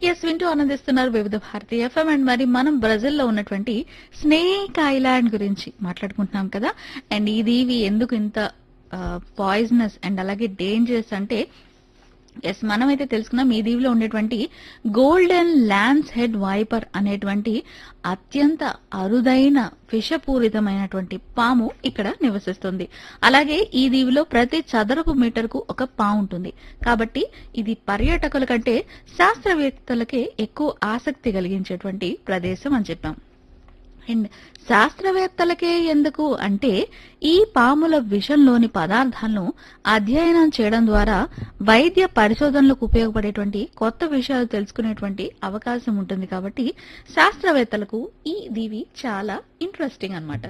yes వింటూ ఆనందిస్తున్నారు వివిధ భారతి ఎఫ్ఎం అండ్ మరి మనం బ్రెజిల్ లో ఉన్నటువంటి స్నేక్ ఐలాండ్ గురించి మాట్లాడుకుంటున్నాం కదా అండ్ ఈ దీవి ఎందుకు ఇంత పాయిజనస్ అండ్ అలాగే డేంజరస్ అంటే ఎస్ మనమైతే తెలుసుకున్నాం ఈ దీవిలో ఉండేటువంటి గోల్డెన్ ల్యాన్స్ హెడ్ వైపర్ అనేటువంటి అత్యంత అరుదైన విషపూరితమైనటువంటి పాము ఇక్కడ నివసిస్తుంది అలాగే ఈ దీవిలో ప్రతి చదరపు మీటర్కు ఒక పాము ఉంటుంది కాబట్టి ఇది పర్యాటకుల కంటే శాస్త్రవేత్తలకే ఎక్కువ ఆసక్తి కలిగించేటువంటి ప్రదేశం అని చెప్పాం అండ్ శాస్త్రవేత్తలకే ఎందుకు అంటే ఈ పాముల విషంలోని పదార్థాలను అధ్యయనం చేయడం ద్వారా వైద్య పరిశోధనలకు ఉపయోగపడేటువంటి కొత్త విషయాలు తెలుసుకునేటువంటి అవకాశం ఉంటుంది కాబట్టి శాస్త్రవేత్తలకు ఈ దీవి చాలా ఇంట్రెస్టింగ్ అన్నమాట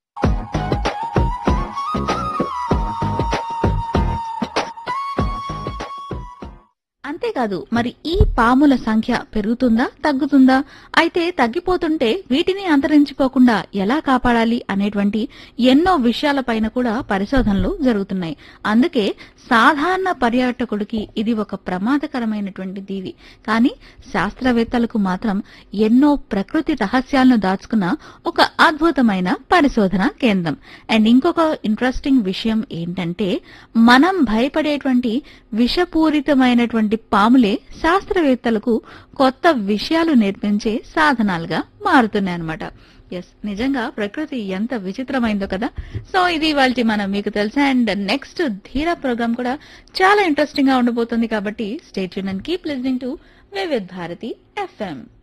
అంతేకాదు మరి ఈ పాముల సంఖ్య పెరుగుతుందా తగ్గుతుందా అయితే తగ్గిపోతుంటే వీటిని అంతరించిపోకుండా ఎలా కాపాడాలి అనేటువంటి ఎన్నో విషయాలపైన కూడా పరిశోధనలు జరుగుతున్నాయి అందుకే సాధారణ పర్యాటకుడికి ఇది ఒక ప్రమాదకరమైనటువంటి దీవి కానీ శాస్త్రవేత్తలకు మాత్రం ఎన్నో ప్రకృతి రహస్యాలను దాచుకున్న ఒక అద్భుతమైన పరిశోధన కేంద్రం అండ్ ఇంకొక ఇంట్రెస్టింగ్ విషయం ఏంటంటే మనం భయపడేటువంటి విషపూరితమైనటువంటి పాములే శాస్త్రవేత్తలకు కొత్త విషయాలు నేర్పించే సాధనాలుగా మారుతున్నాయన్నమాట ఎస్ నిజంగా ప్రకృతి ఎంత విచిత్రమైందో కదా సో ఇది వాళ్ళ మనం మీకు తెలుసా అండ్ నెక్స్ట్ ధీరా ప్రోగ్రామ్ కూడా చాలా ఇంట్రెస్టింగ్ గా ఉండబోతుంది కాబట్టి state and keep listening to Vividh Bharati FM